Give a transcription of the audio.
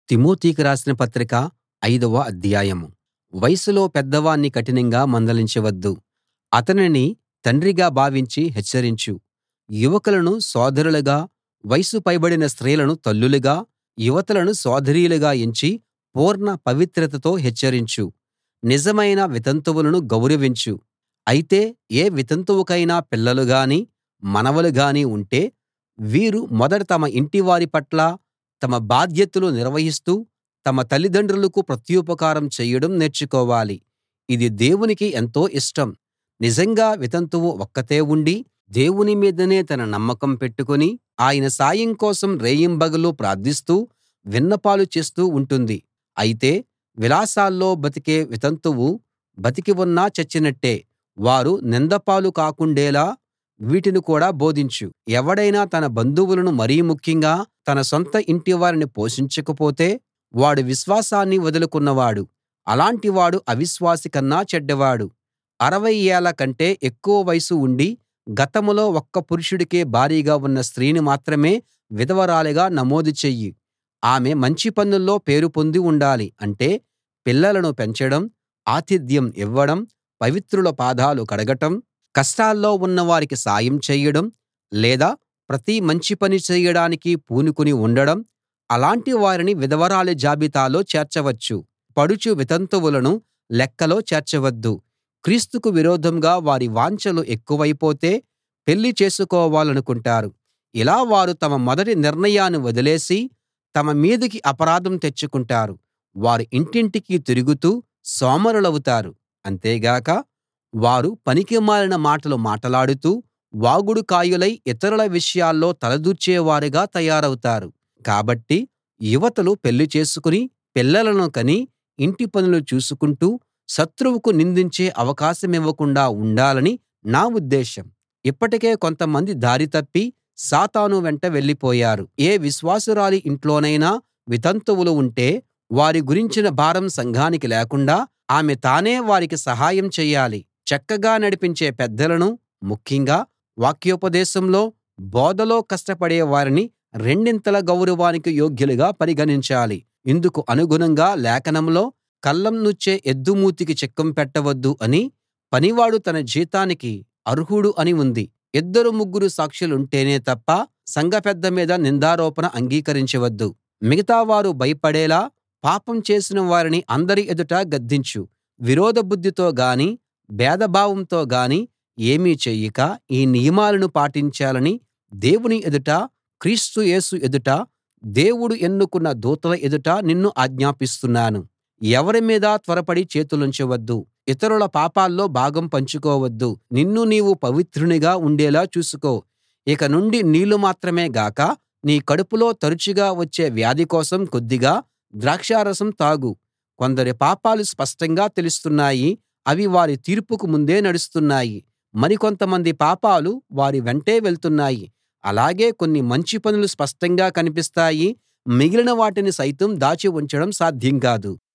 తిమోతికి రాసిన పత్రిక ఐదవ అధ్యాయం వయసులో పెద్దవాణ్ణి కఠినంగా మందలించవద్దు అతనిని తండ్రిగా భావించి హెచ్చరించు యువకులను సోదరులుగా వయసు పైబడిన స్త్రీలను తల్లులుగా యువతులను సోదరీలుగా ఎంచి పూర్ణ పవిత్రతతో హెచ్చరించు నిజమైన వితంతువులను గౌరవించు అయితే ఏ వితంతువుకైనా పిల్లలు గాని మనవలు గాని ఉంటే వీరు మొదట తమ ఇంటివారి పట్ల తమ బాధ్యతలు నిర్వహిస్తూ తమ తల్లిదండ్రులకు ప్రత్యుపకారం చేయడం నేర్చుకోవాలి ఇది దేవునికి ఎంతో ఇష్టం నిజంగా వితంతువు ఒక్కతే ఉండి దేవుని మీదనే తన నమ్మకం పెట్టుకుని ఆయన సాయం కోసం రేయింబగళ్ళు ప్రార్థిస్తూ విన్నపాలు చేస్తూ ఉంటుంది అయితే విలాసాల్లో బతికే వితంతువు బతికి ఉన్నా చచ్చినట్టే వారు నింద పాలు కాకుండేలా వీటిని కూడా బోధించు ఎవడైనా తన బంధువులను మరీ ముఖ్యంగా తన సొంత ఇంటివారిని పోషించకపోతే వాడు విశ్వాసాన్ని వదులుకున్నవాడు అలాంటి వాడు అవిశ్వాసి కన్నా చెడ్డవాడు అరవై ఏళ్ల కంటే ఎక్కువ వయసు ఉండి గతంలో ఒక్క పురుషుడికే భార్యగా ఉన్న స్త్రీని మాత్రమే విధవరాలిగా నమోదు చెయ్యి ఆమె మంచి పనుల్లో పేరు పొంది ఉండాలి అంటే పిల్లలను పెంచడం ఆతిథ్యం ఇవ్వడం పవిత్రుల పాదాలు కడగటం కష్టాల్లో ఉన్నవారికి సాయం చేయడం లేదా ప్రతి మంచి పని చేయడానికి పూనుకుని ఉండడం అలాంటి వారిని విధవరాళ్ళ జాబితాలో చేర్చవచ్చు పడుచు వితంతువులను లెక్కలో చేర్చవద్దు క్రీస్తుకు విరోధంగా వారి వాంఛలు ఎక్కువైపోతే పెళ్లి చేసుకోవాలనుకుంటారు ఇలా వారు తమ మొదటి నిర్ణయాన్ని వదిలేసి తమ మీదికి అపరాధం తెచ్చుకుంటారు వారు ఇంటింటికి తిరుగుతూ సోమరులవుతారు అంతేగాక వారు పనికిమాలిన మాటలు మాటలాడుతూ వాగుడుకాయలై ఇతరుల విషయాల్లో తలదూర్చేవారుగా తయారవుతారు కాబట్టి యువతులు పెళ్లి చేసుకుని పిల్లలను కని ఇంటి పనులు చూసుకుంటూ శత్రువుకు నిందించే అవకాశమివ్వకుండా ఉండాలని నా ఉద్దేశం ఇప్పటికే కొంతమంది దారి తప్పి సాతాను వెంట వెళ్ళిపోయారు ఏ విశ్వాసురాలి ఇంట్లోనైనా వితంతువులు ఉంటే వారి గురించిన భారం సంఘానికి లేకుండా ఆమె తానే వారికి సహాయం చెయ్యాలి చక్కగా నడిపించే పెద్దలను ముఖ్యంగా వాక్యోపదేశంలో బోధలో కష్టపడే వారిని రెండింతల గౌరవానికి యోగ్యులుగా పరిగణించాలి ఇందుకు అనుగుణంగా లేఖనంలో కళ్ళం నూర్చే ఎద్దు మూతికి చిక్కం పెట్టవద్దు అని పనివాడు తన జీతానికి అర్హుడు అని ఉంది ఇద్దరు ముగ్గురు సాక్షులుంటేనే తప్ప సంఘ పెద్ద మీద నిందారోపణ అంగీకరించవద్దు మిగతావారు భయపడేలా పాపం చేసిన వారిని అందరి ఎదుట గద్దించు విరోధ బుద్ధితో గానీ భేదభావంతో గానీ ఏమీ చెయ్యక ఈ నియమాలను పాటించాలని దేవుని ఎదుట క్రీస్తు యేసు ఎదుట దేవుడు ఎన్నుకున్న దూతల ఎదుట నిన్ను ఆజ్ఞాపిస్తున్నాను ఎవరి మీదా త్వరపడి చేతులుంచవద్దు ఇతరుల పాపాల్లో భాగం పంచుకోవద్దు నిన్ను నీవు పవిత్రునిగా ఉండేలా చూసుకో ఇక నుండి నీళ్ళు మాత్రమే గాక నీ కడుపులో తరచుగా వచ్చే వ్యాధి కోసం కొద్దిగా ద్రాక్షారసం తాగు కొందరి పాపాలు స్పష్టంగా తెలుస్తున్నాయి అవి వారి తీర్పుకు ముందే నడుస్తున్నాయి మరికొంతమంది పాపాలు వారి వెంటే వెళ్తున్నాయి అలాగే కొన్ని మంచి పనులు స్పష్టంగా కనిపిస్తాయి మిగిలిన వాటిని సైతం దాచి ఉంచడం సాధ్యం కాదు